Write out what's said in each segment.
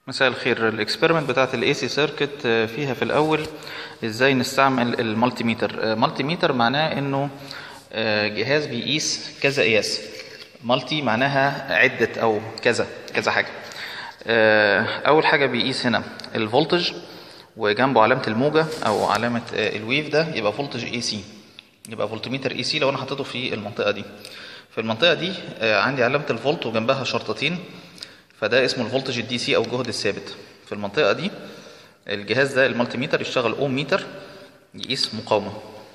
مساء الخير الاكسبيرمنت بتاعت الاي سي سيركت فيها في الاول ازاي نستعمل المالتي ميتر مالتي ميتر معناه انه آه، جهاز بيقيس كذا قياس مالتي معناها عدة او كذا كذا حاجة آه، اول حاجة بيقيس هنا الفولتج وجنبه علامة الموجة او علامة آه، الويف ده يبقى فولتج اي سي يبقى فولتميتر اي سي لو انا حطيته في المنطقة دي في المنطقة دي آه، عندي علامة الفولت وجنبها شرطتين فده اسمه الفولتج الدي سي او الجهد الثابت في المنطقه دي الجهاز ده المالتي ميتر يشتغل اوم ميتر يقيس مقاومه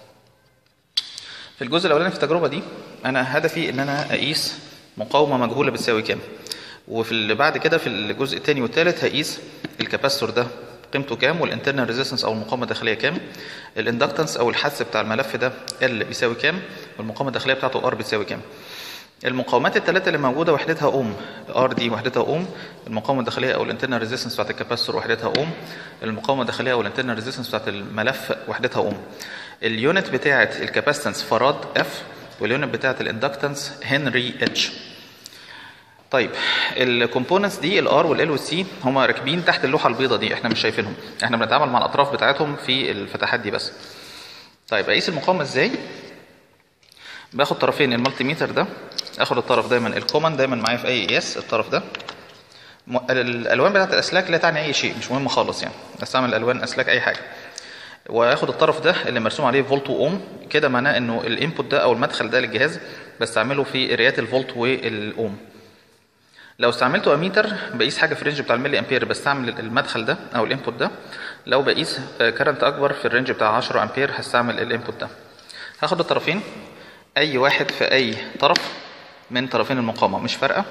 في الجزء الاولاني في التجربه دي انا هدفي ان انا اقيس مقاومه مجهوله بتساوي كام وفي اللي بعد كده في الجزء الثاني والثالث هقيس الكاباستور ده قيمته كام والانترنال ريزيستنس او المقاومه الداخليه كام الاندكتنس او الحث بتاع الملف ده ال بيساوي كام والمقاومه الداخليه بتاعته ار بتساوي كام المقاومات الثلاثه اللي موجوده وحدتها اوم ار دي وحدتها اوم المقاومه الداخليه او الانترنال ريزيستنس بتاعت الكاباستور وحدتها اوم المقاومه الداخليه او الانترنال ريزيستنس بتاعت الملف وحدتها اوم اليونت بتاعه الكاباستنس فراد اف واليونت بتاعه الاندكتنس هنري اتش طيب الكومبوننتس دي الار والال والسي هما راكبين تحت اللوحه البيضاء دي احنا مش شايفينهم احنا بنتعامل مع الاطراف بتاعتهم في الفتحات دي بس طيب اقيس المقاومه ازاي باخد طرفين المالتي ميتر ده اخد الطرف دايما الكومن دايما معايا في اي قياس الطرف ده م- الالوان بتاعت الاسلاك لا تعني اي شيء مش مهم خالص يعني استعمل الوان اسلاك اي حاجه واخد الطرف ده اللي مرسوم عليه فولت واوم كده معناه انه الانبوت ده او المدخل ده للجهاز بستعمله في قرايات الفولت والاوم لو استعملته اميتر بقيس حاجه في الرينج بتاع الملي امبير بستعمل المدخل ده او الانبوت ده لو بقيس كرنت اكبر في الرينج بتاع 10 امبير هستعمل الانبوت ده هاخد الطرفين اي واحد في اي طرف من طرفين المقاومه مش فارقه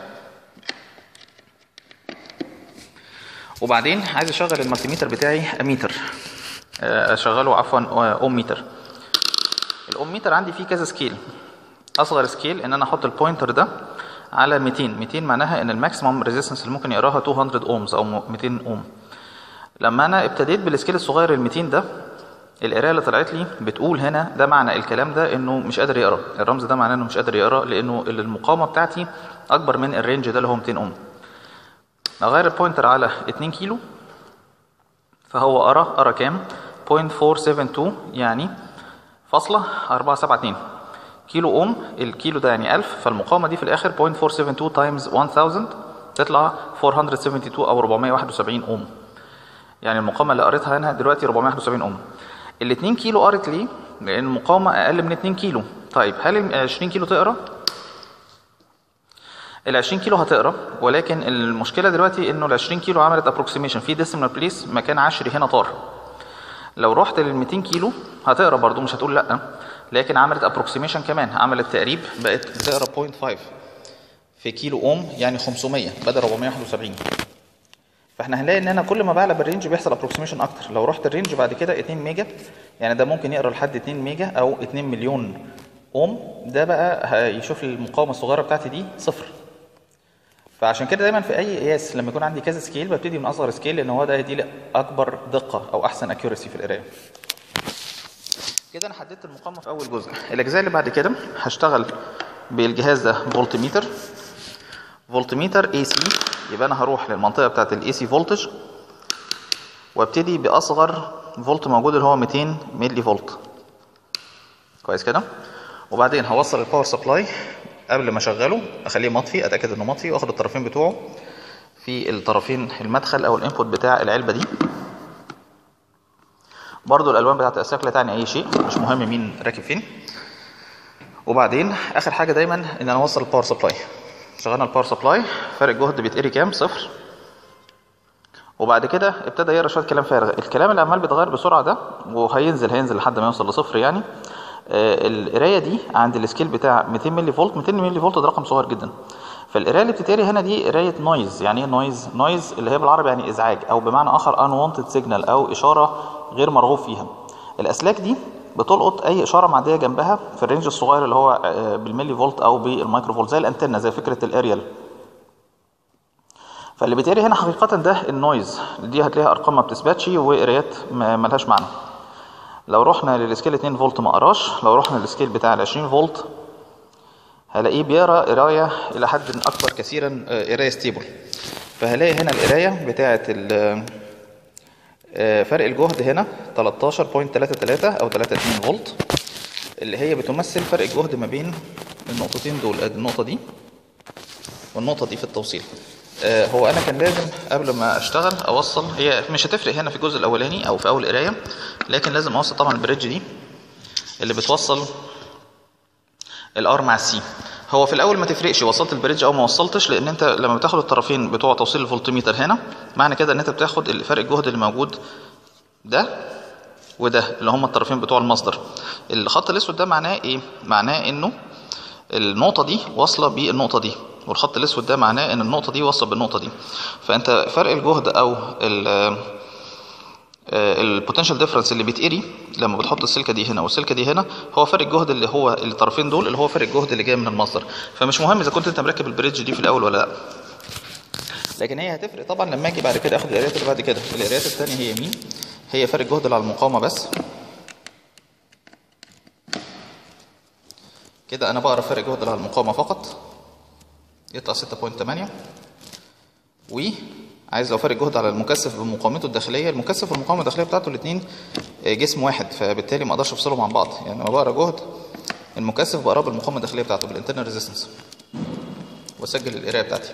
وبعدين عايز اشغل المالتيميتر بتاعي اميتر آه، اشغله عفوا آه، اوم ميتر الاوم ميتر عندي فيه كذا سكيل اصغر سكيل ان انا احط البوينتر ده على 200 200 معناها ان الماكسيمم ريزيستنس اللي ممكن يقراها 200 اومز او 200 اوم لما انا ابتديت بالسكيل الصغير ال 200 ده القرايه اللي طلعت لي بتقول هنا ده معنى الكلام ده انه مش قادر يقرا الرمز ده معناه انه مش قادر يقرا لانه المقاومه بتاعتي اكبر من الرينج ده اللي هو 200 اوم اغير البوينتر على 2 كيلو فهو قرا قرا كام 0.472 يعني فاصلة 472 كيلو اوم الكيلو ده يعني 1000 فالمقاومه دي في الاخر 0.472 تايمز 1000 تطلع 472 او 471 اوم يعني المقاومه اللي قريتها هنا دلوقتي 471 اوم ال 2 كيلو قرت ليه لان المقاومه اقل من 2 كيلو طيب هل ال 20 كيلو تقرا ال 20 كيلو هتقرا ولكن المشكله دلوقتي انه ال 20 كيلو عملت ابروكسيميشن في ديسيمال بليس مكان عشري هنا طار لو رحت لل 200 كيلو هتقرا برضو مش هتقول لا لكن عملت ابروكسيميشن كمان عملت تقريب بقت بتقرا 0.5 في كيلو اوم يعني 500 بدل 471 فاحنا هنلاقي ان انا كل ما بعلى بالرينج بيحصل ابروكسيميشن اكتر لو رحت الرينج بعد كده 2 ميجا يعني ده ممكن يقرا لحد 2 ميجا او 2 مليون اوم ده بقى هيشوف المقاومه الصغيره بتاعتي دي صفر فعشان كده دايما في اي قياس لما يكون عندي كذا سكيل ببتدي من اصغر سكيل لان هو ده هيدي لي اكبر دقه او احسن اكيورسي في القرايه كده انا حددت المقاومه في اول جزء الاجزاء اللي بعد كده هشتغل بالجهاز ده فولت ميتر فولت ميتر اي سي يبقى انا هروح للمنطقه بتاعت الاي سي فولتج وابتدي باصغر فولت موجود اللي هو 200 ملي فولت كويس كده وبعدين هوصل الباور سبلاي قبل ما اشغله اخليه مطفي اتاكد انه مطفي واخد الطرفين بتوعه في الطرفين المدخل او الانبوت بتاع العلبه دي برضو الالوان بتاعت الاسلاك لا تعني اي شيء مش مهم مين راكب فين وبعدين اخر حاجه دايما ان انا اوصل الباور سبلاي شغلنا الباور سبلاي فرق جهد بيتقري كام صفر وبعد كده ابتدى يقرا شويه كلام فارغ الكلام اللي عمال بيتغير بسرعه ده وهينزل هينزل لحد ما يوصل لصفر يعني آه، القرايه دي عند السكيل بتاع 200 ملي فولت 200 ملي فولت ده رقم صغير جدا فالقرايه اللي بتتقري هنا دي قرايه نويز يعني ايه نويز نويز اللي هي بالعربي يعني ازعاج او بمعنى اخر unwanted signal او اشاره غير مرغوب فيها الاسلاك دي بتلقط اي اشاره معديه جنبها في الرينج الصغير اللي هو آه، بالملي فولت او بالمايكرو فولت زي الانتنه زي فكره الاريال فاللي بيتقري هنا حقيقة ده النويز دي هتلاقيها أرقام ما بتثبتش وقرايات ما- ملهاش معنى لو رحنا للسكيل 2 فولت ما قراش لو رحنا للسكيل بتاع ال 20 فولت هلاقيه بيقرا قرايه الى حد اكبر كثيرا آه، قرايه ستيبل فهلاقي هنا القرايه بتاعه ال- آه، فرق الجهد هنا 13.33 او 32 فولت اللي هي بتمثل فرق الجهد ما بين النقطتين دول ادي النقطه دي والنقطه دي في التوصيل آه، هو انا كان لازم قبل ما اشتغل اوصل هي مش هتفرق هنا في الجزء الاولاني او في اول قرايه لكن لازم اوصل طبعا البريدج دي اللي بتوصل الار مع السي هو في الاول ما تفرقش وصلت البريدج او ما وصلتش لان انت لما بتاخد الطرفين بتوع توصيل الفولتميتر هنا معنى كده ان انت بتاخد فرق الجهد اللي موجود ده وده اللي هم الطرفين بتوع المصدر الخط الاسود ده معناه ايه معناه انه النقطه دي واصله بالنقطه دي والخط الاسود ده معناه ان النقطه دي واصله بالنقطه دي فانت فرق الجهد او البوتنشال ديفرنس اللي بيتقري لما بتحط السلكه دي هنا والسلكه دي هنا هو فرق الجهد اللي هو الطرفين دول اللي هو فرق الجهد اللي جاي من المصدر فمش مهم اذا كنت انت مركب البريدج دي في الاول ولا لا لكن هي هتفرق طبعا لما اجي بعد كده اخد القرايات اللي بعد كده القرايات الثانيه هي مين هي فرق الجهد اللي على المقاومه بس كده انا بقرا فرق الجهد اللي على المقاومه فقط يطلع 6.8 وعايز لو فرق جهد على المكثف بمقاومته الداخليه المكثف والمقاومه الداخليه بتاعته الاثنين جسم واحد فبالتالي ما اقدرش افصلهم عن بعض يعني لما بقرا جهد المكثف بقراه بالمقاومه الداخليه بتاعته بالانترنال ريزيستنس واسجل القرايه بتاعتي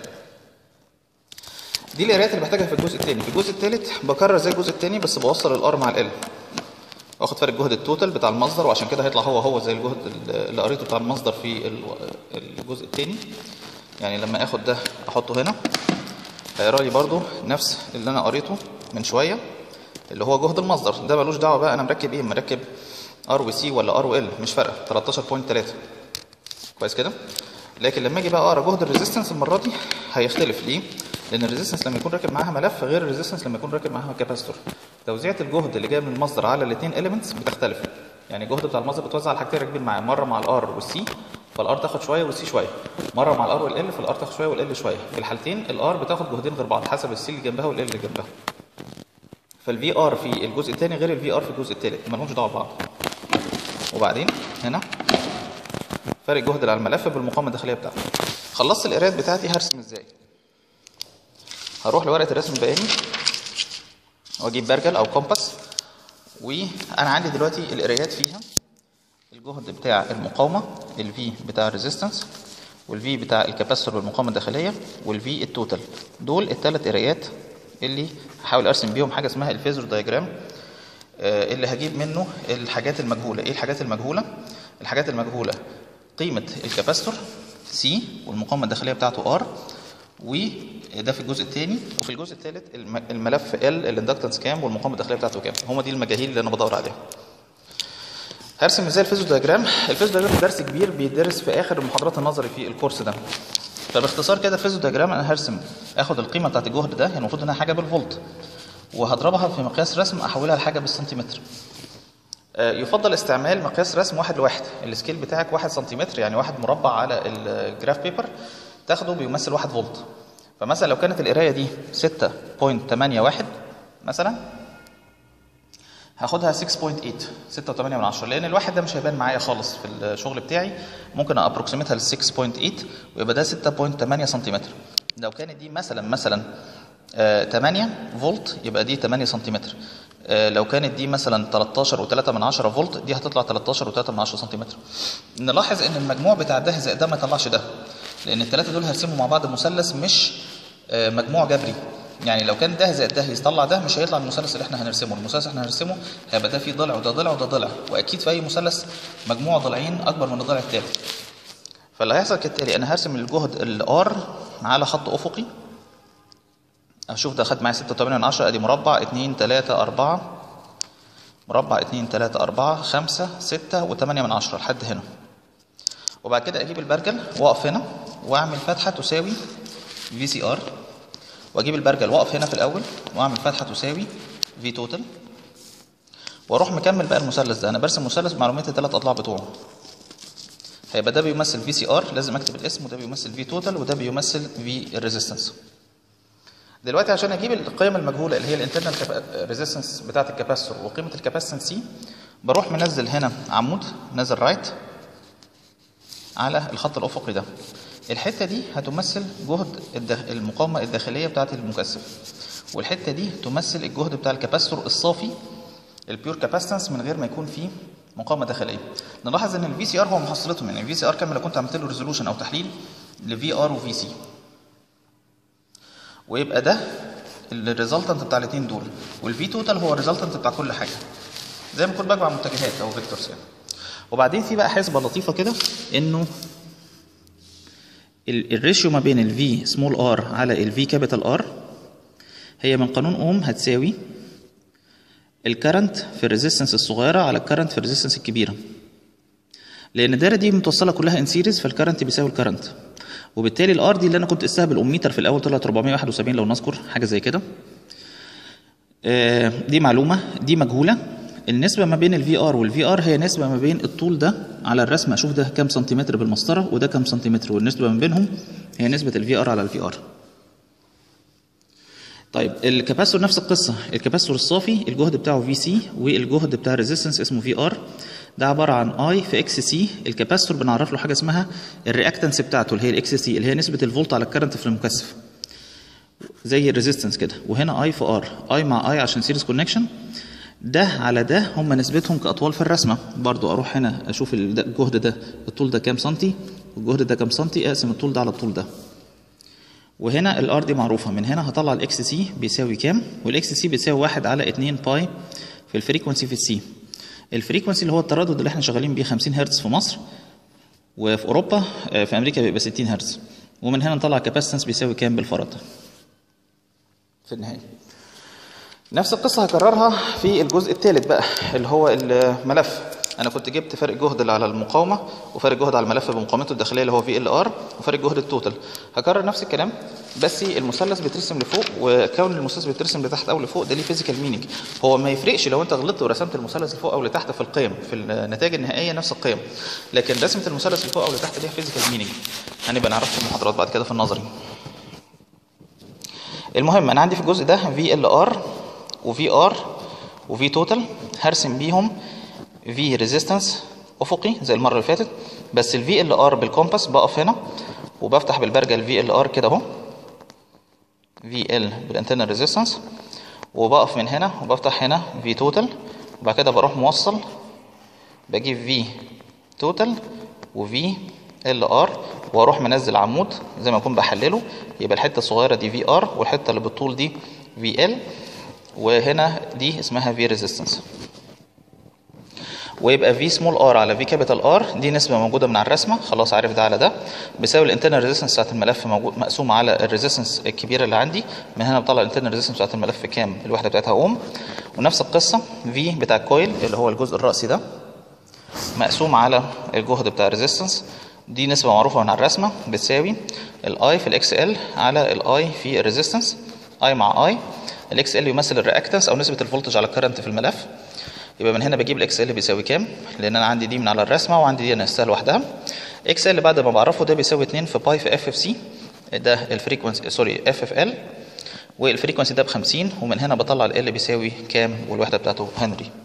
دي القرايات اللي بحتاجها في الجزء الثاني في الجزء الثالث بكرر زي الجزء الثاني بس بوصل الار مع ال واخد فرق الجهد التوتال بتاع المصدر وعشان كده هيطلع هو هو زي الجهد اللي قريته بتاع المصدر في الجزء الثاني يعني لما اخد ده احطه هنا هيقرا لي برضو نفس اللي انا قريته من شويه اللي هو جهد المصدر ده ملوش دعوه بقى انا مركب ايه مركب ار وسي ولا ار وال مش فارقه 13.3 كويس كده لكن لما اجي بقى اقرا جهد الريزيستنس المره دي هيختلف ليه لان الريزيستنس لما يكون راكب معاها ملف غير الريزيستنس لما يكون راكب معاها كاباستور توزيعه الجهد اللي جاي من المصدر على الاثنين اليمنتس بتختلف يعني الجهد بتاع المصدر بتوزع على الحاجتين راكبين معاه مره مع الار والسي فالار تاخد شويه والسي شويه مره مع الار والال فالار تاخد شويه والال شويه في الحالتين الار بتاخد جهدين غير بعض حسب السي اللي جنبها والال اللي جنبها فالفي ار في الجزء الثاني غير الفي ار في الجزء الثالث ما لهمش دعوه ببعض وبعدين هنا فرق الجهد اللي على الملف بالمقاومه الداخليه بتاعته خلصت القرايات بتاعتي هرسم ازاي هروح لورقه الرسم البياني واجيب برجل او كومباس وانا عندي دلوقتي القرايات فيها الجهد بتاع المقاومه الفي بتاع الريزيستنس والفي بتاع الكاباسيتور بالمقاومه الداخليه والفي التوتال دول الثلاث قرايات اللي هحاول ارسم بيهم حاجه اسمها الفيزور دايجرام اللي هجيب منه الحاجات المجهوله ايه الحاجات المجهوله الحاجات المجهوله قيمه الكاباسيتور سي والمقاومه الداخليه بتاعته ار وده في الجزء الثاني وفي الجزء الثالث الملف ال الاندكتنس كام والمقاومه الداخليه بتاعته كام هما دي المجاهيل اللي انا بدور عليها هرسم ازاي الفيزو دياجرام الفيزو دياجرام درس كبير بيدرس في اخر المحاضرات النظري في الكورس ده فباختصار كده الفيزو دياجرام انا هرسم اخد القيمه بتاعت الجهد ده يعني المفروض انها حاجه بالفولت وهضربها في مقياس رسم احولها لحاجه بالسنتيمتر يفضل استعمال مقياس رسم واحد لواحد السكيل بتاعك واحد سنتيمتر يعني واحد مربع على الجراف بيبر تاخده بيمثل واحد فولت فمثلا لو كانت القرايه دي 6.81 مثلا هاخدها 6.8 6.8 من 10 لان الواحد ده مش هيبان معايا خالص في الشغل بتاعي ممكن ابروكسيمتها ل 6.8 ويبقى ده 6.8 سنتيمتر لو كانت دي مثلا مثلا آه 8 فولت يبقى دي 8 سنتيمتر آه لو كانت دي مثلا 13 و3 من 10 فولت دي هتطلع 13 و3 من 10 سنتيمتر نلاحظ ان المجموع بتاع ده زائد ده ما يطلعش ده لان الثلاثه دول هيرسموا مع بعض مثلث مش آه مجموع جبري يعني لو كان ده زائد ده يطلع ده مش هيطلع المثلث اللي احنا هنرسمه المثلث اللي احنا هنرسمه هيبقى ده فيه ضلع وده ضلع وده ضلع واكيد في اي مثلث مجموع ضلعين اكبر من الضلع الثالث فاللي هيحصل كالتالي انا هرسم الجهد الار على خط افقي اشوف ده خد معايا 6.8 من 10 ادي مربع 2 3 4 مربع 2 3 4 5 6 و8 من 10 لحد هنا وبعد كده اجيب البرجل واقف هنا واعمل فتحه تساوي في سي ار واجيب البرجل واقف هنا في الاول واعمل فتحه تساوي في توتال واروح مكمل بقى المثلث ده انا برسم مثلث بمعلومات الثلاث اضلاع بتوعه هيبقى ده بيمثل في سي ار لازم اكتب الاسم وده بيمثل في توتال وده بيمثل في الريزيستنس دلوقتي عشان اجيب القيم المجهوله اللي هي الانترنال ريزيستنس بتاعه الكاباسيتور وقيمه الكاباسيتنس سي بروح منزل هنا عمود نازل رايت على الخط الافقي ده الحته دي هتمثل جهد الدخ... المقاومه الداخليه بتاعه المكثف والحته دي تمثل الجهد بتاع الكاباستور الصافي البيور كاباستنس من غير ما يكون فيه مقاومه داخليه نلاحظ ان الفي سي ار هو محصلتهم يعني الفي سي ار كان لو كنت عملت له ريزولوشن او تحليل لفي ار وفي سي ويبقى ده الريزلتنت بتاع الاثنين دول والفي توتال هو الريزلتنت بتاع كل حاجه زي ما كنت بجمع متجهات او فيكتورز يعني وبعدين في بقى حسبه لطيفه كده انه الريشيو ما بين الفي سمول ار على الفي كابيتال ار هي من قانون اوم هتساوي الكرنت في الريزيستنس الصغيره على الكرنت في الريزيستنس الكبيره لان الدايره دي متوصله كلها ان سيريز فالكرنت بيساوي الكرنت وبالتالي الار دي اللي انا كنت قستها بالاميتر في الاول طلعت 471 لو نذكر حاجه زي كده دي معلومه دي مجهوله النسبه ما بين الفي ار والفي ار هي نسبه ما بين الطول ده على الرسمه اشوف ده كام سنتيمتر بالمسطره وده كام سنتيمتر والنسبه ما بينهم هي نسبه الفي ار على الفي ار طيب الكاباسيتور نفس القصه الكاباسيتور الصافي الجهد بتاعه في سي والجهد بتاع الريزيستنس اسمه في ار ده عباره عن اي في اكس سي الكاباسيتور بنعرف له حاجه اسمها الرياكتنس بتاعته اللي هي الاكس سي اللي هي نسبه الفولت على الكرنت في المكثف زي الريزيستنس كده وهنا اي في ار اي مع اي عشان سيريز كونكشن ده على ده هم نسبتهم كاطوال في الرسمه برضو اروح هنا اشوف الجهد ده الطول ده كام سنتي والجهد ده كام سنتي اقسم الطول ده على الطول ده وهنا الار دي معروفه من هنا هطلع الاكس سي بيساوي كام والاكس سي بيساوي 1 على 2 باي في الفريكونسي في السي الفريكونسي اللي هو التردد اللي احنا شغالين بيه 50 هرتز في مصر وفي اوروبا في امريكا بيبقى 60 هرتز ومن هنا نطلع كاباسيتنس بيساوي كام بالفرض في النهايه نفس القصه هكررها في الجزء الثالث بقى اللي هو الملف انا كنت جبت فرق جهد اللي على المقاومه وفرق جهد على الملف بمقاومته الداخليه اللي هو في ال ار وفرق جهد التوتال هكرر نفس الكلام بس المثلث بيترسم لفوق وكون المثلث بيترسم لتحت او لفوق ده ليه فيزيكال مينينج هو ما يفرقش لو انت غلطت ورسمت المثلث لفوق او لتحت في القيم في النتائج النهائيه نفس القيم لكن رسمه المثلث لفوق او لتحت ليها فيزيكال مينينج هنبقى نعرف في المحاضرات بعد كده في النظري المهم انا عندي في الجزء ده في ال ار وفي ار وفي توتال هرسم بيهم في ريزيستنس افقي زي المره اللي فاتت بس الفي ال ار بالكومباس بقف هنا وبفتح بالبرجل الفي ال ار كده اهو في ال بالانترنال ريزيستنس وبقف من هنا وبفتح هنا في توتال وبعد كده بروح موصل بجيب في توتال وفي ال ار واروح منزل عمود زي ما اكون بحلله يبقى الحته الصغيره دي في ار والحته اللي بالطول دي في ال وهنا دي اسمها في ريزيستنس ويبقى في سمول ار على في كابيتال ار دي نسبه موجوده من على الرسمه خلاص عارف ده على ده بيساوي الانترنال ريزيستنس بتاعت الملف موجود مقسوم على الريزيستنس الكبيره اللي عندي من هنا بطلع الانترنال ريزيستنس بتاعت الملف كام الوحده بتاعتها اوم ونفس القصه في بتاع الكويل اللي هو الجزء الرأسي ده مقسوم على الجهد بتاع الريزيستنس دي نسبة معروفة من على الرسمة بتساوي الاي في الاكس ال على الاي في الريزيستنس اي مع اي الاكس ال يمثل الرياكتنس او نسبة الفولتج على الكرنت في الملف يبقى من هنا بجيب الاكس ال بيساوي كام لان انا عندي دي من على الرسمه وعندي دي انا قستها لوحدها اكس ال بعد ما بعرفه ده بيساوي 2 في باي في اف اف سي ده الفريكونسي سوري اف اف ال والفريكونسي ده ب 50 ومن هنا بطلع ال بيساوي كام والوحده بتاعته هنري